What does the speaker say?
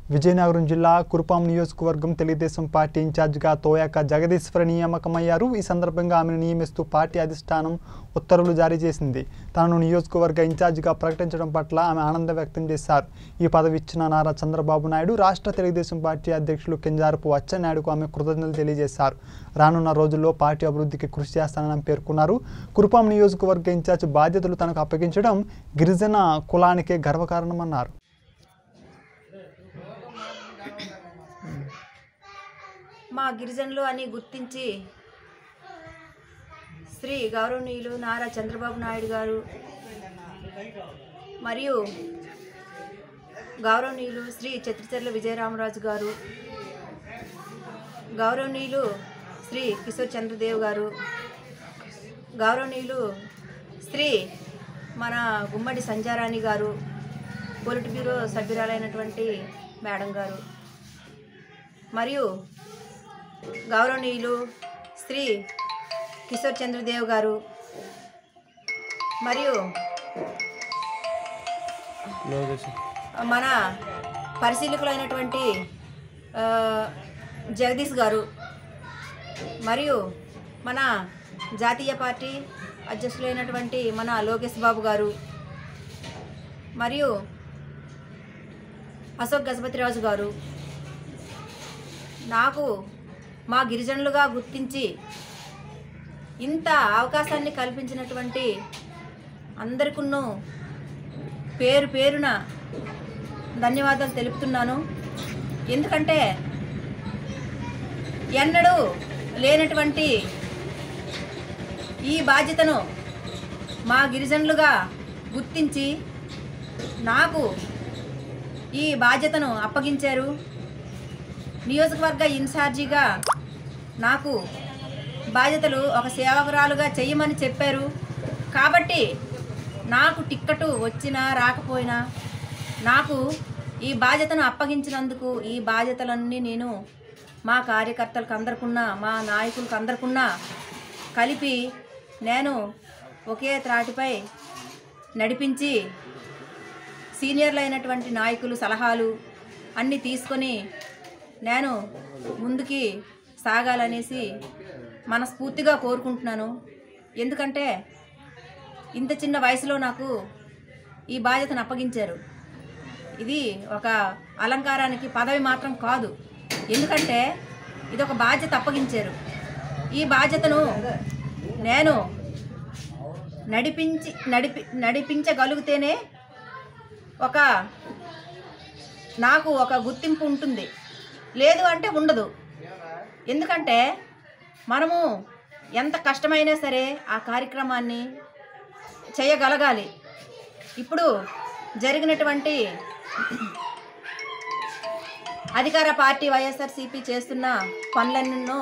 విజయనగరం జిల్లా కురుపాం నియోజకవర్గం తెలుగుదేశం పార్టీ ఇన్ఛార్జిగా తోయాక జగదీశ్వరి నియామకమయ్యారు ఈ సందర్భంగా ఆమెను నియమిస్తూ పార్టీ అధిష్టానం ఉత్తర్వులు జారీ చేసింది తనను నియోజకవర్గ ఇన్ఛార్జిగా ప్రకటించడం పట్ల ఆమె ఆనందం వ్యక్తం చేశారు ఈ పదవి ఇచ్చిన నారా చంద్రబాబు నాయుడు రాష్ట్ర తెలుగుదేశం పార్టీ అధ్యక్షులు కెంజారపు అచ్చెన్నాయుడుకు ఆమె కృతజ్ఞతలు తెలియజేశారు రానున్న రోజుల్లో పార్టీ అభివృద్ధికి కృషి చేస్తానని పేర్కొన్నారు కురుపాం నియోజకవర్గ ఇన్ఛార్జ్ బాధ్యతలు తనకు అప్పగించడం గిరిజన కులానికే గర్వకారణమన్నారు మా గిరిజనులు అని గుర్తించి శ్రీ గౌరవనీయులు నారా చంద్రబాబు నాయుడు గారు మరియు గౌరవనీయులు శ్రీ చిత్రచర్ల విజయరామరాజు గారు గౌరవనీయులు శ్రీ కిషోర్ చంద్రదేవ్ గారు గౌరవనీయులు శ్రీ మన గుమ్మడి సంజారాణి గారు పొలిట్ బ్యూరో సభ్యురాలైనటువంటి మేడం గారు మరియు గౌరవనీయులు శ్రీ కిషోర్ చంద్రదేవ్ గారు మరియు మన పరిశీలకులైనటువంటి ఆ, జగదీష్ గారు మరియు మన జాతీయ పార్టీ అధ్యక్షులైనటువంటి మన లోకేష్ బాబు గారు మరియు అశోక్ గజపతిరాజు గారు నాకు మా గిరిజనులుగా గుర్తించి ఇంత అవకాశాన్ని కల్పించినటువంటి అందరికున్నూ పేరు పేరున ధన్యవాదాలు తెలుపుతున్నాను ఎందుకంటే ఎన్నడూ లేనటువంటి ఈ బాధ్యతను మా గిరిజనులుగా గుర్తించి నాకు ఈ బాధ్యతను అప్పగించారు నియోజకవర్గ ఇన్ఛార్జిగా నాకు బాధ్యతలు ఒక సేవకురాలుగా చెయ్యమని చెప్పారు కాబట్టి నాకు టిక్కటు వచ్చినా రాకపోయినా నాకు ఈ బాధ్యతను అప్పగించినందుకు ఈ బాధ్యతలన్నీ నేను మా కార్యకర్తలకు అందరికున్నా మా నాయకులకు అందరికున్నా కలిపి నేను ఒకే త్రాటిపై నడిపించి సీనియర్లు అయినటువంటి నాయకులు సలహాలు అన్నీ తీసుకొని నేను ముందుకి సాగాలనేసి మనస్ఫూర్తిగా కోరుకుంటున్నాను ఎందుకంటే ఇంత చిన్న వయసులో నాకు ఈ బాధ్యతను అప్పగించారు ఇది ఒక అలంకారానికి పదవి మాత్రం కాదు ఎందుకంటే ఇది ఒక బాధ్యత అప్పగించారు ఈ బాధ్యతను నేను నడిపించి నడిపి నడిపించగలిగితేనే ఒక నాకు ఒక గుర్తింపు ఉంటుంది లేదు అంటే ఉండదు ఎందుకంటే మనము ఎంత కష్టమైనా సరే ఆ కార్యక్రమాన్ని చేయగలగాలి ఇప్పుడు జరిగినటువంటి అధికార పార్టీ వైఎస్ఆర్సీపీ చేస్తున్న పనులన్నో